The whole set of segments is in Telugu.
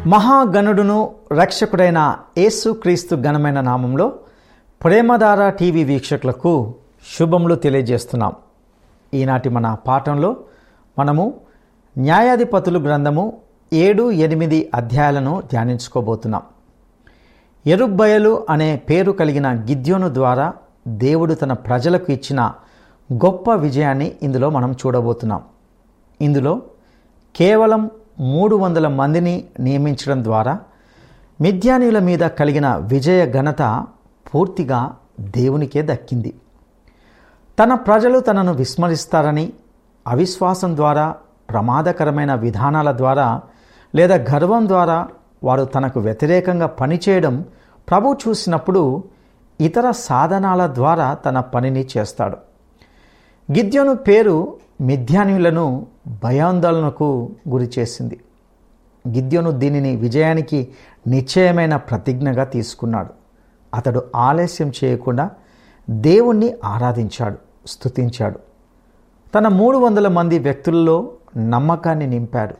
మహాగణుడును రక్షకుడైన యేసుక్రీస్తు ఘనమైన నామంలో ప్రేమధార టీవీ వీక్షకులకు శుభములు తెలియజేస్తున్నాం ఈనాటి మన పాఠంలో మనము న్యాయాధిపతులు గ్రంథము ఏడు ఎనిమిది అధ్యాయాలను ధ్యానించుకోబోతున్నాం ఎరుబ్బయలు అనే పేరు కలిగిన గిద్యోను ద్వారా దేవుడు తన ప్రజలకు ఇచ్చిన గొప్ప విజయాన్ని ఇందులో మనం చూడబోతున్నాం ఇందులో కేవలం మూడు వందల మందిని నియమించడం ద్వారా మిథ్యానీయుల మీద కలిగిన విజయ ఘనత పూర్తిగా దేవునికే దక్కింది తన ప్రజలు తనను విస్మరిస్తారని అవిశ్వాసం ద్వారా ప్రమాదకరమైన విధానాల ద్వారా లేదా గర్వం ద్వారా వారు తనకు వ్యతిరేకంగా పనిచేయడం ప్రభు చూసినప్పుడు ఇతర సాధనాల ద్వారా తన పనిని చేస్తాడు గిద్యోను పేరు మిథ్యానులను భయాందోళనకు గురి చేసింది గిద్యోను దీనిని విజయానికి నిశ్చయమైన ప్రతిజ్ఞగా తీసుకున్నాడు అతడు ఆలస్యం చేయకుండా దేవుణ్ణి ఆరాధించాడు స్తుతించాడు తన మూడు వందల మంది వ్యక్తుల్లో నమ్మకాన్ని నింపాడు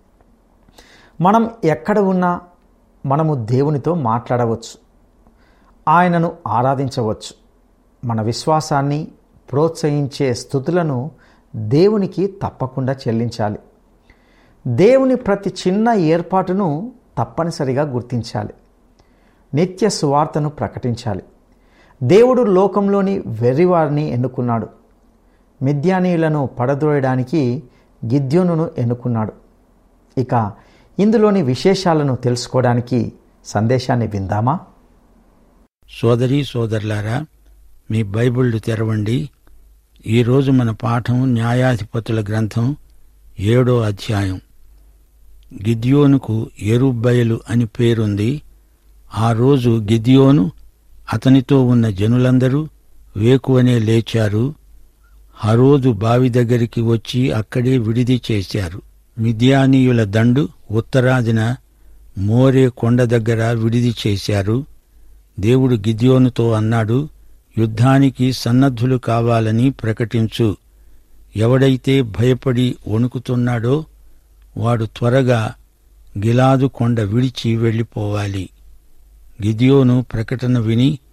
మనం ఎక్కడ ఉన్నా మనము దేవునితో మాట్లాడవచ్చు ఆయనను ఆరాధించవచ్చు మన విశ్వాసాన్ని ప్రోత్సహించే స్థుతులను దేవునికి తప్పకుండా చెల్లించాలి దేవుని ప్రతి చిన్న ఏర్పాటును తప్పనిసరిగా గుర్తించాలి నిత్య సువార్తను ప్రకటించాలి దేవుడు లోకంలోని వెర్రివారిని ఎన్నుకున్నాడు మిథ్యానీయులను పడద్రోయడానికి గిద్యోనును ఎన్నుకున్నాడు ఇక ఇందులోని విశేషాలను తెలుసుకోవడానికి సందేశాన్ని విందామా సోదరి సోదరులారా మీ బైబిళ్లు తెరవండి ఈరోజు మన పాఠం న్యాయాధిపతుల గ్రంథం ఏడో అధ్యాయం గిద్యోనుకు ఎరుబ్బయలు అని పేరుంది ఆ రోజు గిద్యోను అతనితో ఉన్న జనులందరూ వేకువనే లేచారు హరోదు బావి దగ్గరికి వచ్చి అక్కడే విడిది చేశారు మిద్యానీయుల దండు ఉత్తరాదిన మోరే కొండ దగ్గర విడిది చేశారు దేవుడు గిద్యోనుతో అన్నాడు యుద్ధానికి సన్నద్ధులు కావాలని ప్రకటించు ఎవడైతే భయపడి వణుకుతున్నాడో వాడు త్వరగా గిలాదు కొండ విడిచి వెళ్ళిపోవాలి గిదియోను ప్రకటన విని